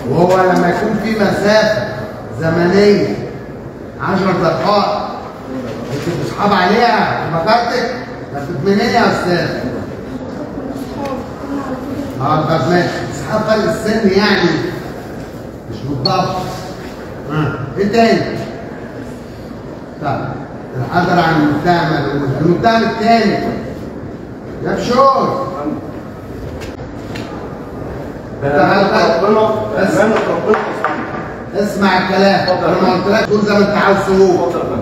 وهو لما يكون في مسافة زمنية 10 دقائق انت بتصحاب عليها فكرتك طب منين يا استاذ؟ اه طب ماشي اصحاب فرق السن يعني مش بالضبط اه ايه تاني؟ طب الحذر عن المتهم الاول المتهم الثاني يا بشور بأمانة ربنا بس. بأمانة ربنا اسمع الكلام اتفضل. انا ما قلتلكش تقول زي ما انت عاوز تقول اتفضل يا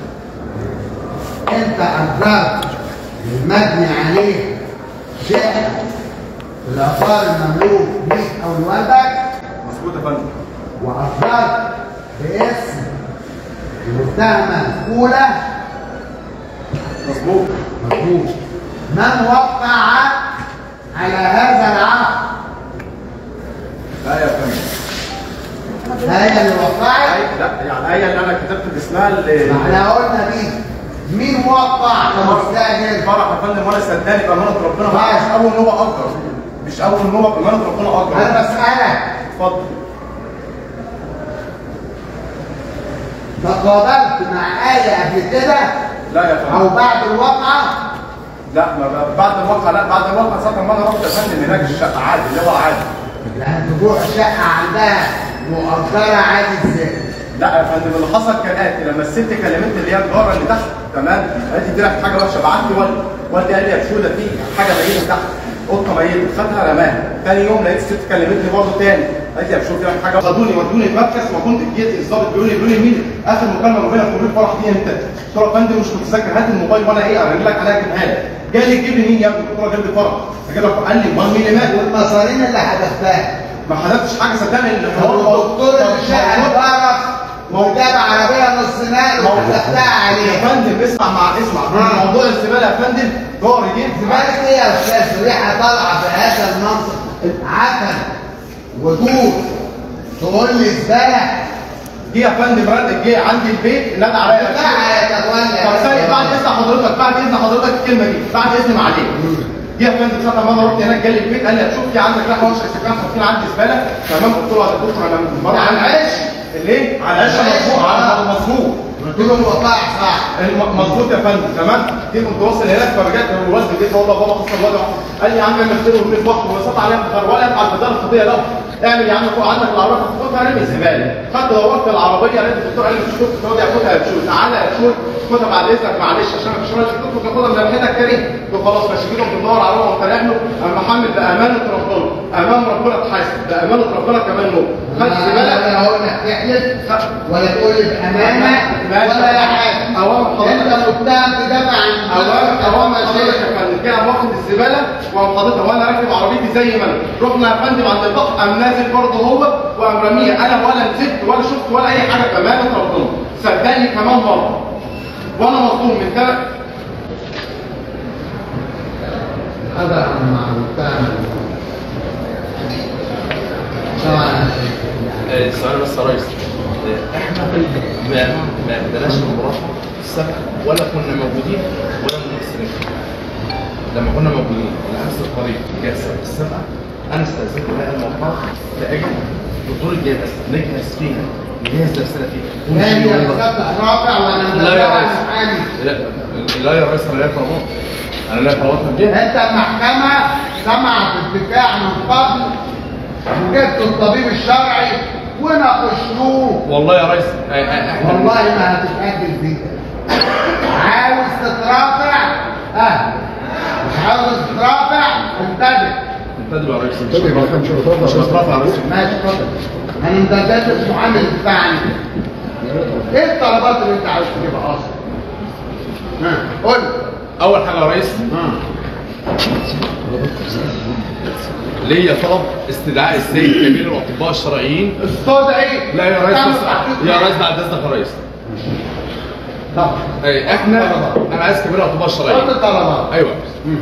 فندم انت اقررت المبني عليه شيء في العقار المملوك ليك او لوالدك مظبوط يا فندم واقررت باسم المتهمه الاولى مظبوط مظبوط من وقع على هذا العقد لا يا فندم هي اللي وقعت أي- لا يعني هي اللي انا كتبت باسمها اللي ما احنا قلنا مين مين وقع كمستاجر فرح يا فندم وانا صدقني بامانه ربنا ما ماشي. مش اول نوبه اجر مش اول نوبه بامانه ربنا اجر انا بسالك اتفضل تقابلت مع آية قبل كده لا يا فندم أو بعد الواقعة لا ما ما- بعد الواقع لا بعد الواقع ساعه ما انا رحت يا فندم هناك الشقه عادي اللي هو عادي لأن تروح شقة عندها مؤجرة عادي ازاي؟ لا يا فندم اللي حصل كالاتي لما الست كلمت اللي هي الجاره اللي تحت تمام قالت لي دي لك حاجه وحشه بعت لي والدي والدي قال لي يا شوده في حاجه ميته تحت قطه ميته خدها رماها تاني يوم لقيت الست كلمتني برضه تاني قالت لي يا شوف دي لك حاجه خدوني ودوني المركز ما كنت جيت الظابط بيقول لي بيقول لي مين اخر مكالمه ما بينك وبين فرح دي امتى؟ قلت له يا فندم مش متذكر هات الموبايل وانا ايه ارن لك عليها اجيبها لك جالي تجيب لي مين يا ابني؟ قلت له جاب لي فرح اجيب لك قال لي امال مين اللي مات؟ والمصارين اللي حدفتها ما حدفتش حاجه صدقني اللي والدكتور اللي شقة بره وجاب عربية نص نقل وحدفتها يا عليه فندم اسمع مع اسمع آه. موضوع الزباله يا فندم جاري جه مالك ايه يا استاذ ريحة طالعة في هذا المنصب عفن ودود تقول لي زبالة جه يا فندم رد جه عندي البيت نادى عليا بتاعها يا طب تولى ثانية بعد اذن حضرتك بعد اذن حضرتك الكلمه دي بعد اذن معاليك جه يا فندم ساعه ما انا رحت هناك جالي البيت قال لي شوف في عندك لحمه وش سكان حاطين عندي زباله تمام قلت له يا دكتور انا مره على العيش ليه؟ على العيش مظبوط على مظبوط قلت له الوقائع صح الم- مظبوط يا فندم تمام جيت كنت واصل هناك فرجعت الوالد جيت والله بابا حصل الوضع قال لي يا عم اعمل خير وارمي في بحر وسط عليها بخار ولا افعل بدل القضيه لا اعمل يا عم فوق عندك العربيه خدها رمي الزباله خدت دورت العربيه لقيت الدكتور قال لي مش شفت تقعد ياخدها يا بشوي تعالى يا بشوي خدها بعد اذنك معلش عشان مش راجل الدكتور تاخدها من ريحتك كريم قلت له خلاص ماشي جينا بندور عليها وطلع له انا محمد بامانه ربنا امام ربنا اتحاسب بامانه ربنا كمان نور خد زباله انا هقول لك تحلف ولا تقول لي بامانه ماشي. ولا اي حاجه أوامر حضرتك. انت متهم تدافع عن اوامر اوامر حضرتك يا فندم كده واخد الزباله وقام حاططها وانا راكب عربيتي زي ما انا رحنا يا فندم عند البحر قام نازل برضه هو وقام راميها انا ولا نزلت ولا شفت ولا اي حاجه بامانه ربنا صدقني كمان مره وانا مظلوم من ثلاث هذا عن مع المتهم طبعا السؤال بس يا ريس احنا ما ما ادناش المرافعه السبق ولا كنا موجودين ولا ممثلين لما كنا موجودين الحبس القريب جاء السبق السبقه انا استاذنت بقى الموقع لاجل دكتور الجامعه نجهز فيها نجهز نفسنا فيها لا ونشيل هي والله. مسبح رافع وانا لا يا مدافع ريس. عن حالي لا لا يا ريس انا لا طلبات انا لا طلبات من جهه انت المحكمه سمعت الدفاع من قبل وجبت الطبيب الشرعي وناقشتوه والله يا ريس اه- اه- احنا والله ما هتتأجل فيك عاوز تترافع اه مش عاوز تترافع انتبه انتدبوا يا ريس طيب ما كانش رفض عشان رفع ريس ماشي اتفضل انا امتددت محامي الدفاع عني ايه الطلبات اللي انت عاوز تجيبها اصلا؟ ها قول اول حاجه يا ريس ها ليا طلب استدعاء السيد كبير الاطباء الشرعيين استدعي لا يا ريس تم بس تحقيق يا ريس بعد اذنك يا ريس طب اي احنا انا عايز كبير الاطباء حط الشرعيين الطلبات ايوه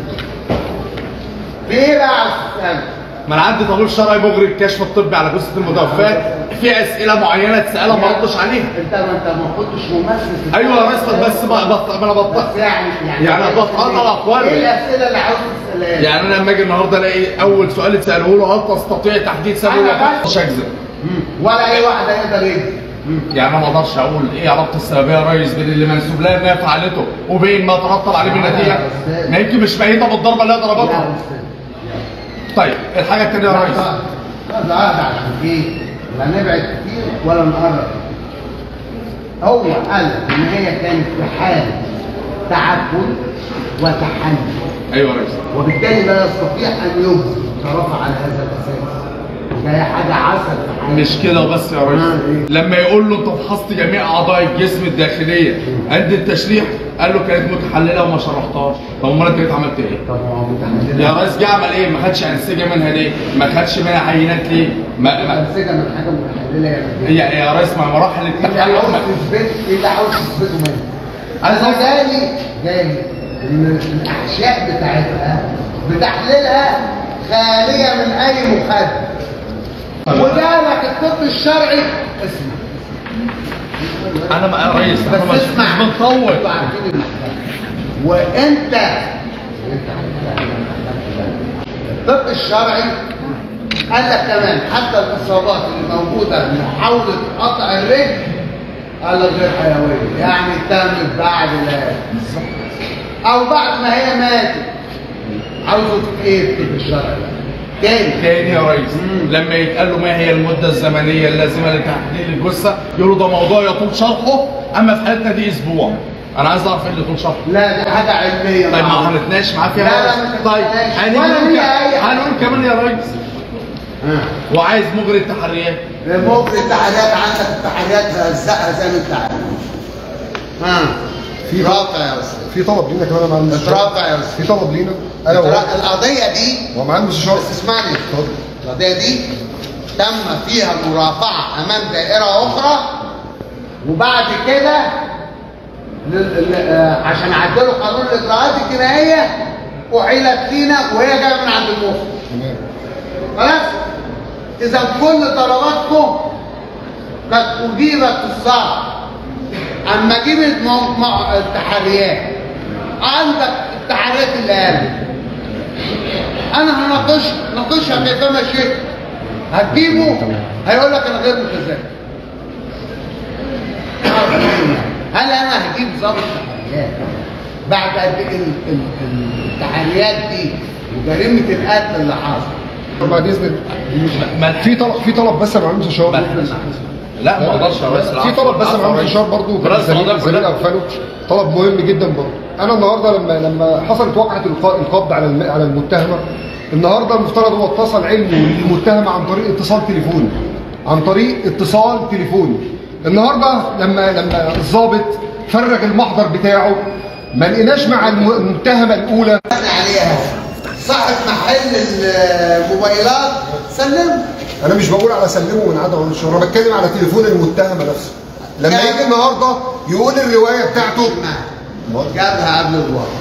في ايه بقى عاوز تسأل؟ ما انا عندي طبيب شرعي بجري الكشف الطبي على جثه المتوفاه في اسئله معينه تسالها ما ردش عليها انت ما انت ما كنتش ممثل في ايوه يا ريس بس ما بط... ما انا بس بطل يعني يعني يعني بطلع أقوال. ايه الاسئله اللي عاوز تسالها؟ يعني انا لما اجي النهارده الاقي اول سؤال اتساله له هل تستطيع تحديد سبب أنا الوفاه بس- مش هكذب مم. ولا اي واحد هيقدر يجري مم. يعني انا ما اقدرش اقول ايه علاقه السببيه يا ريس بين اللي منسوب لها انها فعلته وبين ما ترتب عليه من نتيجه ما يمكن مش ميته بالضربه اللي هي لا ضربتها يا أستاذ. طيب الحاجه الثانيه يا ريس هذا هذا عشان ايه؟ لا نبعد كتير ولا نقرب هو قال ان هي كانت في حال تعبد وتحني ايوه يا ريس وبالتالي لا يستطيع ان يجزي طرفها على هذا الاساس ده حاجه عسل في حياته. مش كده وبس يا ريس آه، إيه؟ لما يقول له انت فحصت جميع اعضاء الجسم الداخليه عند التشريح قال له كانت متحلله وما شرحتهاش طب امال انت جيت عملت ايه؟ طب هو متحمل يا ريس جه عمل ايه؟ ما خدش انسجه منها ليه؟ ما خدش منها عينات ليه؟ ما ما امسكها من حاجه متحلله يا مجدي. هي يا ريس ما مراحل اللي التحليل عاوز ما- تثبت اللي عاوز تثبته منه عايز انا أوصل- جالي جالي ان الاحشاء بتاعتها بتحليلها خاليه من اي مخدر وجالك الطب الشرعي اسمع انا ما يا ريس انا بس مش اسمع مش بنطول انتوا عارفين المحكمة. وانت وانت عارف الطب الشرعي قال لك كمان حتى الاصابات اللي موجوده محاوله قطع الرجل قال لك غير حيويه يعني تمت بعد لا او بعد ما هي ماتت عاوزه ايه الطب الشرعي تاني تاني يا ريس لما يتقال له ما هي المده الزمنيه اللازمه لتحليل الجثه يقولوا ده موضوع يطول شرحه اما في حالتنا دي اسبوع انا عايز اعرف ايه اللي يطول شرحه لا دي حاجه علميه طيب ما معروفة. هنتناقش معاه فيها لا، يا لا، ريس. ما طيب تتناقش. هنقول ولا كمان- ليها أي حاجة. هنقول كمان يا ريس ها. وعايز مجري التحريات ممكن التحريات عندك التحريات هزقها زي ما انت عارف ها في رافع يا استاذ في طلب لينا كمان يا معلم اترافع يا استاذ في طلب لينا انا وهو اترا- القضيه دي هو معانا مستشار بس اسمعني اتفضل القضيه دي تم فيها مرافعه امام دائره اخرى وبعد كده لل- ل- آه، عشان عدلوا قانون الاجراءات الجنائيه احيلت لينا وهي جايه من عند المفتي تمام خلاص اذا كل طلباتكم قد اجيبت في الصعب اما اجيب الم- م- التحريات عندك التحريات اللي قامت انا هناقش ناقشها كيفما شئت هتجيبه هيقول لك انا غير متذكر هل انا هجيب ضابط تحريات بعد قد ايه ال- ال- التحريات دي وجريمه القتل اللي حصل بعد اذن ما- في طلب في طلب بس يا معلم مستشار لا ما اقدرش يا ريس في طلب بس يا معلم مستشار برضه برأس زميل القضاء زميل كلها. اغفله طلب مهم جدا برضه انا النهارده لما لما حصلت وقعه الق- القبض على الم- على المتهمه النهارده المفترض هو اتصل علمه للمتهمه عن طريق اتصال تليفوني عن طريق اتصال تليفوني النهارده لما لما الضابط فرغ المحضر بتاعه ما لقيناش مع الم- المتهمه الاولى انا عليها صاحب محل الموبايلات سلم انا مش بقول على سلمه من عدم عن الشهره انا بتكلم على تليفون المتهمه نفسه لما يعني- يجي النهارده يقول الروايه بتاعته جابها قبل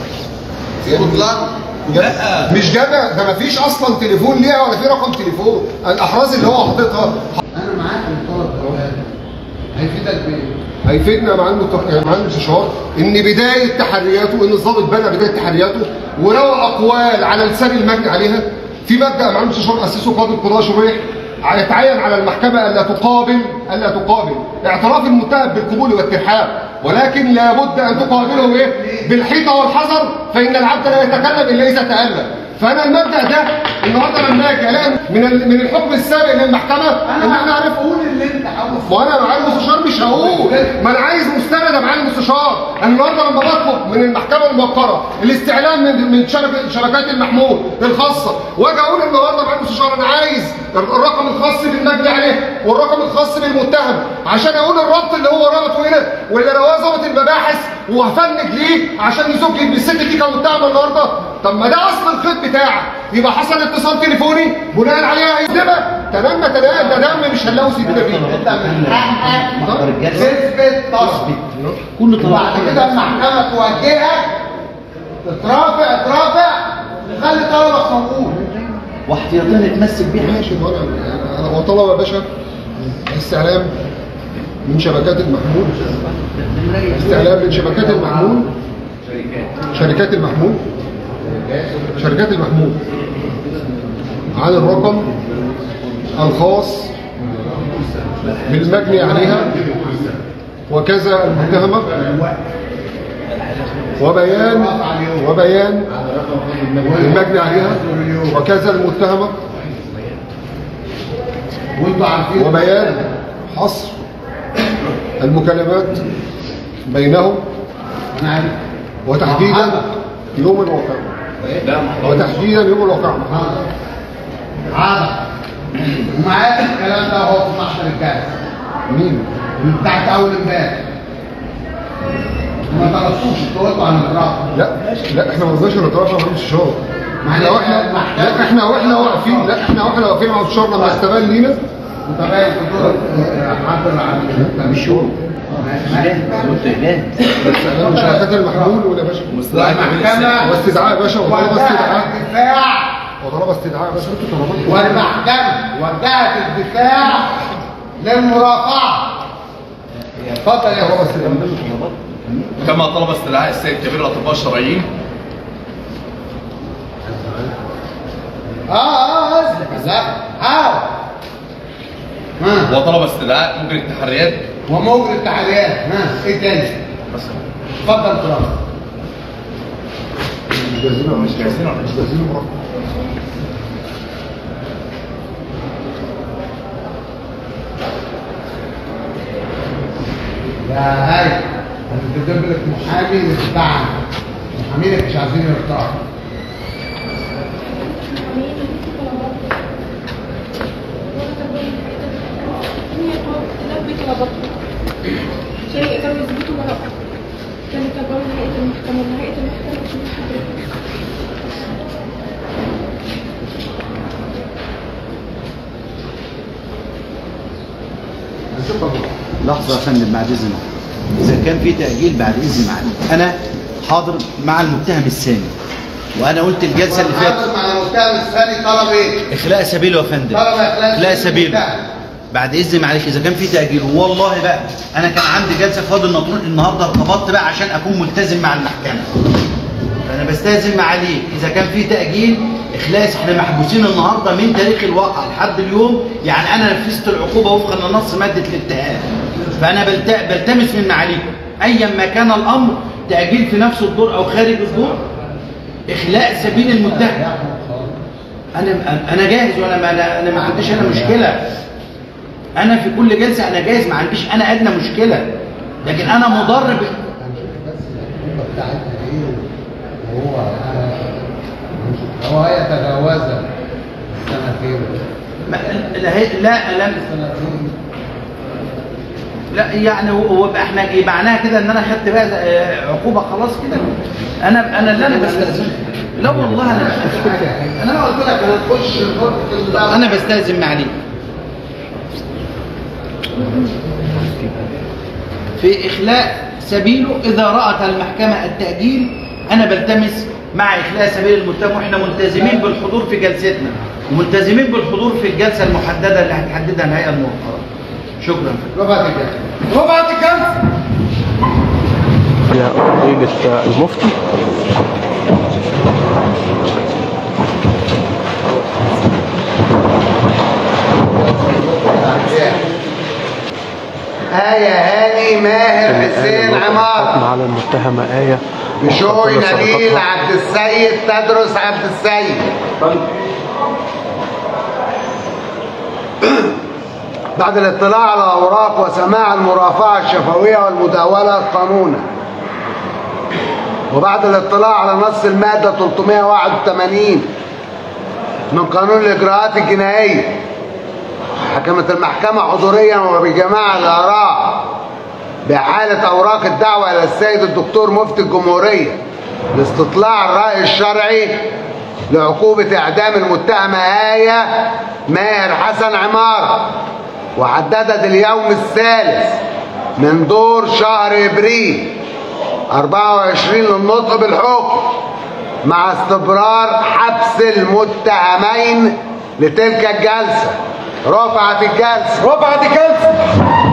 الوقت بطلان لا. مش جابها ده مفيش اصلا تليفون ليها ولا في رقم تليفون الاحراز اللي هو حاططها انا معاك الطلب ده هيفيدك بايه؟ هيفيدنا مع المت- مع المستشار ان بدايه تحرياته ان الضابط بنى بدايه تحرياته وروى اقوال على لسان المجني عليها في مبدا مع المستشار اسسه قاضي القضاء شريح يتعين على المحكمه الا تقابل الا تقابل اعتراف المتهم بالقبول والترحاب ولكن لابد ان تقابله ايه بالحيطه والحذر فان العبد لا يتكلم الا اذا تالم فانا المبدا ده النهارده لما اجي الاقي من ال- من الحكم السابق للمحكمه ان احنا عارف قول اللي انت عاوزه وانا معالي المستشار مش هقول ما انا عايز مستند يا معالي المستشار انا النهارده لما بطلب من المحكمه الموقره الاستعلام من من شبكه شبكات المحمول الخاصه واجي اقول النهارده معالي المستشار انا عايز الرقم الخاص بالمجني عليه والرقم الخاص بالمتهم عشان اقول الربط اللي هو ربطه هنا واللي رواه ضابط المباحث وهفنج ليه عشان يزوج لي بالست دي كمتهمه النهارده طب ما ده اصل الخيط بتاعك يبقى حصل اتصال تليفوني بناء عليها هيسلمك تمام ما تمام ده دم مش هنلاقوا سيدنا فيه انت من حقك تثبت تثبت كل وبعد كده المحكمه توجهك تترافع ترافع وخلي طلبك موجود واحتياطيا يتمسك بيها ماشي ما انا انا هو طلب يا باشا استعلام من شبكات المحمول استعلام من شبكات المحمول شركات المحمول شركات المحمول عن الرقم الخاص بالمجني عليها وكذا المتهمة وبيان وبيان المجني عليها وكذا المتهمة وانتوا عارفين وبيان حصر المكالمات بينهم انا عارف وتحديدا يوم الواقعة لا ما حضرتش. وتحديدا يوم الواقعة حاضر حاضر ومعاك الكلام ده اهو في محضر الكاس مين؟ بتاعت اول امبارح ما طلبتوش انتوا قلتوا عن الاقرار لا لا احنا ما رضناش نتوقف مع المستشار احنا معلش، واحنا المحكمة- لا احنا واحنا واقفين لا احنا واحنا واقفين مع المستشار لما استبان لينا انت باين في دور حاضر عن مش هو قلت اعلان استعلام مشاركات المحمول ولا باشا مستدعى كبير السن. والمحكمة واستدعاء يا باشا وطلب وجهت استدعاء الدفاع وطلب استدعاء بس انتوا طلبات والمحكمة وجهت الدفاع للمرافعة اتفضل يا طلب استاذ استدعاء كما طلب استدعاء السيد كبير الاطباء الشرعيين اه اه اسف لا حاول ها وطلب استدعاء مجري التحريات وموجود التحريات ها ايه تاني اتفضل ترى مش جاهزين مش جاهزين ولا مش إيه؟ جاهزين مرة. يا هاي انا بجيب لك محامي بتاع محامينك مش عايزين يرتاحوا شيء كانوا يثبتوا براءة كانوا يتابعوا هيئة المحكمة وهيئة المحكمة مش من حضرتك هنشوفها بكره لحظة يا فندم بعد إذنك إذا كان في تأجيل بعد إذن معالي أنا حاضر مع المتهم الثاني وأنا قلت الجلسة اللي فاتت حاضر مع المتهم الثاني طلب ايه؟ إخلاء سبيله يا فندم طلب إخلاء إخلاء سبيل سبيله المتهم. بعد إذن معلش إذا كان في تأجيل والله بقى أنا كان عندي جلسة في وادي النطرون النهاردة ارتبطت بقى عشان أكون ملتزم مع المحكمة فأنا بستأذن معاليك إذا كان في تأجيل إخلاص إحنا محبوسين النهاردة من تاريخ الواقع لحد اليوم يعني أنا نفذت العقوبة وفقا لنص مادة الاتهام فأنا بلت- بلتمس من معاليكم أيا ما كان الأمر تأجيل في نفس الدور أو خارج الدور إخلاء سبيل المتهم أنا أنا جاهز وأنا ما أنا أنا ما عنديش أنا مشكلة أنا في كل جلسة أنا جاهز ما عنديش أنا أدنى مشكلة لكن أنا مضر ب... هنشوف بس العقوبة بتاعتها ايه وهو هنشوف. هو هيتجاوزها سنتين ما لا هي- لا لا سنتين لا يعني هو هو بقى احنا إيه معناها كده ان انا خدت بقى آه، عقوبه خلاص كده انا انا اللي انا بستاذن لا والله انا انا قلت لك هنخش الغرفة انا بستاذن معاليك في اخلاء سبيله اذا رات المحكمه التاجيل انا بلتمس مع اخلاء سبيل المتهم واحنا ملتزمين بالحضور في جلستنا وملتزمين بالحضور في الجلسه المحدده اللي هتحددها الهيئه الموقره شكرا ربع الجلسة ربع الجلسة يا فضيلة المفتي آية هاني ماهر حسين عمار على المتهمة آية بشوي وقتل نبيل سرقتها. عبد السيد تدرس عبد السيد بعد الاطلاع على الأوراق وسماع المرافعة الشفوية والمداولة قانونا وبعد الاطلاع على نص المادة 381 من قانون الإجراءات الجنائية حكمت المحكمة حضوريا وبجماعة الآراء بحالة أوراق الدعوة إلى السيد الدكتور مفتي الجمهورية لاستطلاع الرأي الشرعي لعقوبة إعدام المتهمة آية ماهر حسن عمارة وحددت اليوم الثالث من دور شهر إبريل 24 للنطق بالحكم مع استمرار حبس المتهمين لتلك الجلسة رفعت الجلسة ربع الجلسة